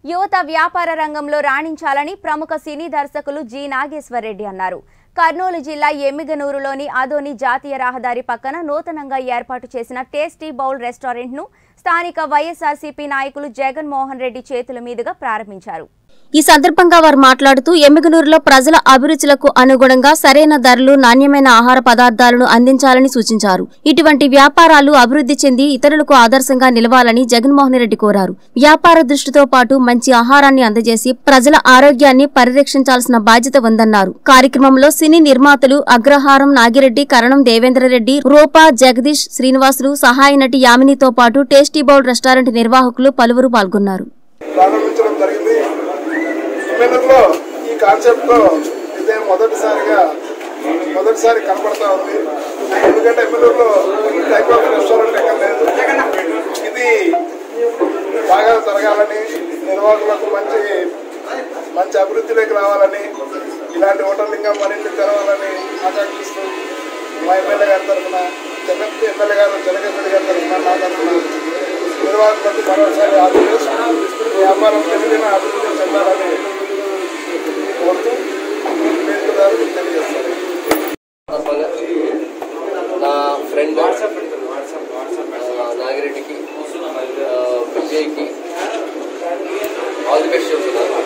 యువత వ్యాపార రంగంలో రాణించాలని ప్రముఖ సినీ దర్శకులు జి నాగేశ్వరరెడ్డి అన్నారు కర్నూలు జిల్లా ఎమ్మిగనూరులోని అదోని జాతీయ రహదారి పక్కన నూతనంగా ఏర్పాటు చేసిన టేస్టీ బౌల్ రెస్టారెంట్ను స్థానిక వైఎస్ఆర్సీపీ నాయకులు జగన్మోహన్ రెడ్డి చేతుల మీదుగా ప్రారంభించారు ఈ సందర్భంగా వారు మాట్లాడుతూ ఎమ్మిగనూరులో ప్రజల అభిరుచులకు అనుగుణంగా సరైన ధరలు నాణ్యమైన ఆహార పదార్థాలను అందించాలని సూచించారు ఇటువంటి వ్యాపారాలు అభివృద్ధి చెంది ఇతరులకు ఆదర్శంగా నిలవాలని జగన్మోహన్ రెడ్డి కోరారు వ్యాపార దృష్టితో పాటు మంచి ఆహారాన్ని అందజేసి ప్రజల ఆరోగ్యాన్ని పరిరక్షించాల్సిన బాధ్యత ఉందన్నారు కార్యక్రమంలో సినీ నిర్మాతలు అగ్రహారం నాగిరెడ్డి కరణం దేవేంద్రరెడ్డి రూపా జగదీష్ శ్రీనివాసులు సహాయ నటి యామినితో పాటు టేస్టీ బౌల్ రెస్టారెంట్ నిర్వాహకులు పలువురు పాల్గొన్నారు ప్రారంభించడం జరిగింది ఎమ్మెల్యేలో ఈ కాన్సెప్ట్ ఇదే మొదటిసారిగా మొదటిసారి కనపడతా ఉంది ఎందుకంటే ఎమ్మెల్యేలో ఈ టైప్ ఆఫ్ రెస్టారెంట్ ఎక్కడ లేదు ఇది బాగా జరగాలని నిర్వాహకులకు మంచి మంచి అభివృద్ధిలోకి రావాలని ఇలాంటి హోటల్ ఇంకా మరిన్ని తెరవాలని ఆకాంక్షిస్తూ మా ఎమ్మెల్యే గారి తరఫున జగన్ ఎమ్మెల్యే గారు జగన్ గారి తరఫున నా తరఫున నిర్వాహకులకు మరోసారి ఆదేశిస్తూ వ్యాపారం పెరిగిన అభివృద్ధి చెందాలని కోరుతూ వేదికదారులకు తెలియజేస్తారు సందర్భంగా నా ఫ్రెండ్ ఆ, నాగిరెడ్డికి ఆ, విజయ్కి ఆల్ ది బెస్ట్ చెప్తున్నాను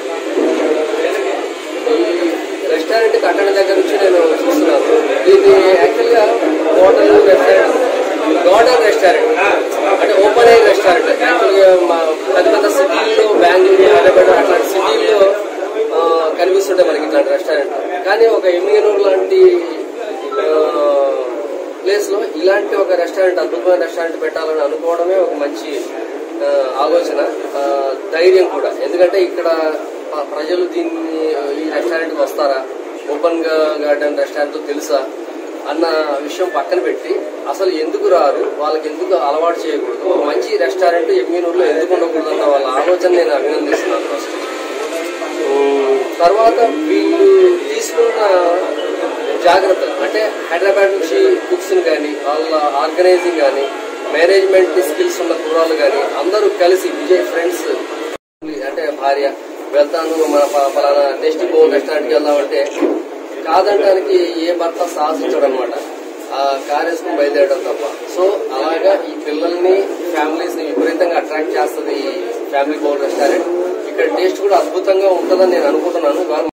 ఈ రెస్టారెంట్ కట్టడ దగ్గర నుంచి నేను చూస్తున్నాను ఇది యాక్చువల్గా హోటల్ రెస్టారెంట్ గార్డెన్ రెస్టారెంట్ అంటే ఓపెన్ ఎయిర్ రెస్టారెంట్ యాక్చువల్గా మా పెద్ద పెద్ద సిటీల్లో బెంగళూరు హైదరాబాద్ అట్లాంటి సిటీల్లో ఆ, కనిపిస్తుంటాయి మనకి ఇట్లాంటి రెస్టారెంట్ కానీ ఒక ఎమ్మిగనూరు లాంటి ప్లేస్ లో ఇలాంటి ఒక రెస్టారెంట్ అద్భుతమైన రెస్టారెంట్ పెట్టాలని అనుకోవడమే ఒక మంచి ఆ, ఆలోచన ఆ, ధైర్యం కూడా ఎందుకంటే ఇక్కడ ప- ప్రజలు దీన్ని ఈ రెస్టారెంట్కి వస్తారా ఓపెన్ గార్డెన్ రెస్టారెంట్ తెలుసా అన్న విషయం పక్కన పెట్టి అసలు ఎందుకు రారు వాళ్ళకి ఎందుకు అలవాటు చేయకూడదు ఒక మంచి రెస్టారెంట్ ఎమ్మినూరులో ఎందుకు ఉండకూడదు అన్న వాళ్ళ ఆలోచన నేను అభినందిస్తున్నాను ఫస్ట్ ఉమ్, తర్వాత వీళ్ళు తీసుకున్న జాగ్రత్తలు అంటే హైదరాబాద్ నుంచి కుక్స్ కానీ వాళ్ళ ఆర్గనైజింగ్ కానీ మేనేజ్మెంట్ స్కిల్స్ ఉన్న కుర్రాళ్ళు కానీ అందరూ కలిసి విజయ్ ఫ్రెండ్స్ అంటే భార్య వెళ్తాను మన ప- పలానా టేస్టీ బో రెస్టారెంట్కి వెళ్దామంటే కాదనడానికి ఏ భర్త సాహసించడం అనమాట ఆ కార్ వేసుకుని బయలుదేరడం తప్ప సో అలాగా ఈ పిల్లల్ని ఫ్యామిలీస్ ని విపరీతంగా అట్రాక్ట్ చేస్తుంది ఈ ఫ్యామిలీ బౌల్ రెస్టారెంట్ ఇక్కడ టేస్ట్ కూడా అద్భుతంగా ఉంటుందని నేను అనుకుంటున్నాను ఇవాళ